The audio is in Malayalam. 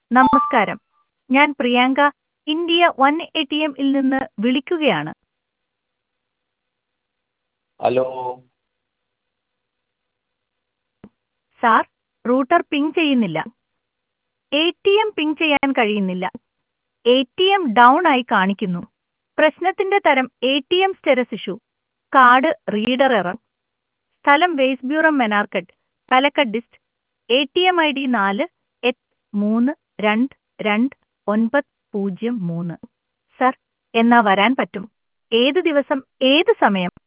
നമസ്കാരം ഞാൻ Priyanka India one A T എമ്മിൽ നിന്ന് വിളിക്കുകയാണ് ഹലോ സാർ റൂട്ടർ പിങ് ചെയ്യുന്നില്ല എ ടി എം പിങ് ചെയ്യാൻ കഴിയുന്നില്ല എ ടി എം ഡൗൺ ആയി കാണിക്കുന്നു പ്രശ്നത്തിന്റെ തരം A T M status issue card reader error സ്ഥലം waste bureau Mannarkkad Palakkad dist A T M I D നാല് എട്ട് മൂന്ന് രണ്ട് രണ്ട് ഒൻപത് പൂജ്യം മൂന്ന് സർ എന്നാ വരാൻ പറ്റും ഏത് ദിവസം ഏത് സമയം